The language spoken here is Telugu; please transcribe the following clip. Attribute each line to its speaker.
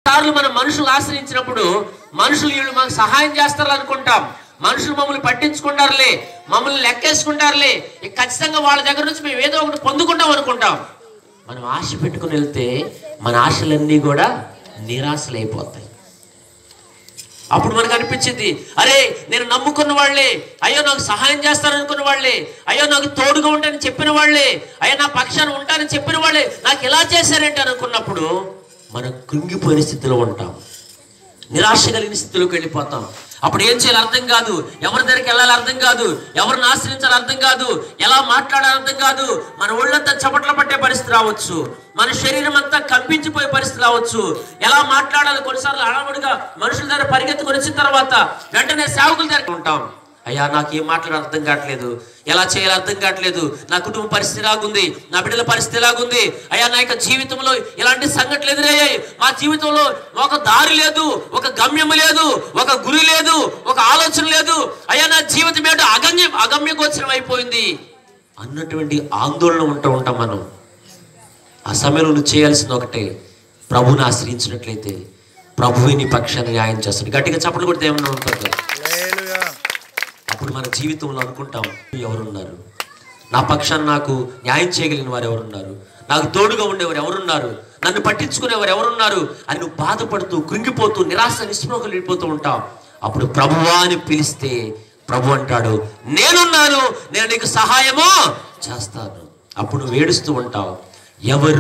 Speaker 1: కొన్నిసార్లు మనం మనుషులు ఆశ్రయించినప్పుడు మనుషులు వీళ్ళు మాకు సహాయం చేస్తారు అనుకుంటాం మనుషులు మమ్మల్ని పట్టించుకుంటారులే మమ్మల్ని లెక్కేసుకుంటారులే ఇక ఖచ్చితంగా వాళ్ళ దగ్గర నుంచి మేము ఏదో ఒకటి పొందుకుంటాం అనుకుంటాం మనం ఆశ పెట్టుకుని వెళ్తే మన ఆశలన్నీ కూడా నిరాశలైపోతాయి అప్పుడు మనకు అనిపించింది అరే నేను నమ్ముకున్న వాళ్ళే అయ్యో నాకు సహాయం చేస్తారనుకున్న వాళ్ళే అయ్యో నాకు తోడుగా ఉంటానని చెప్పిన వాళ్ళే అయ్యో నా పక్షాన ఉంటానని చెప్పిన వాళ్ళే నాకు ఎలా చేశారంటే అనుకున్నప్పుడు మనం కృంగిపోయిన స్థితిలో ఉంటాం నిరాశ కలిగిన స్థితిలోకి వెళ్ళిపోతాం అప్పుడు ఏం చేయాలి అర్థం కాదు ఎవరి దగ్గరికి వెళ్ళాలి అర్థం కాదు ఎవరిని ఆశ్రయించాలి అర్థం కాదు ఎలా మాట్లాడాలి అర్థం కాదు మన ఒళ్ళంతా చపట్ల పట్టే పరిస్థితి రావచ్చు మన శరీరం అంతా కంపించిపోయే పరిస్థితి రావచ్చు ఎలా మాట్లాడాలి కొన్నిసార్లు అడవుడిగా మనుషుల దగ్గర పరిగెత్తుకొని వచ్చిన తర్వాత వెంటనే సేవకుల దగ్గర ఉంటాం అయ్యా నాకు ఏం మాట్లాడాలి అర్థం కావట్లేదు ఎలా చేయాలో అర్థం కావట్లేదు నా కుటుంబ పరిస్థితి ఎలాగుంది నా బిడ్డల పరిస్థితి ఎలాగుంది అయ్యా నా యొక్క జీవితంలో ఇలాంటి సంఘటనలు ఎదురయ్యాయి మా జీవితంలో ఒక దారి లేదు ఒక గమ్యం లేదు ఒక గురి లేదు ఒక ఆలోచన లేదు అయ్యా నా జీవితం ఏంటో అగమ్యం అగమ్య గోచరం అయిపోయింది అన్నటువంటి ఆందోళన ఉంటూ ఉంటాం మనం ఆ సమయంలో నువ్వు చేయాల్సింది ఒకటే ప్రభుని ఆశ్రయించినట్లయితే ప్రభువే నీ పక్షాన్ని న్యాయం చేస్తాడు గట్టిగా చప్పట్లు కొడితే ఏమన్నా ఉంటుంది
Speaker 2: హల్లెలూయా
Speaker 1: అప్పుడు మన జీవితంలో అనుకుంటాం ఎవరున్నారు నా పక్షాన్ని నాకు న్యాయం చేయగలిగిన వారు ఎవరున్నారు నాకు తోడుగా ఉండేవారు ఎవరున్నారు నన్ను పట్టించుకునేవారు ఎవరున్నారు అని నువ్వు బాధపడుతూ కృంగిపోతూ నిరాశ నిస్పృహలు వెళ్ళిపోతూ ఉంటావు అప్పుడు ప్రభువా అని పిలిస్తే ప్రభు అంటాడు నేనున్నాను నేను నీకు సహాయము చేస్తాను అప్పుడు నువ్వు ఏడుస్తూ ఉంటావు ఎవరు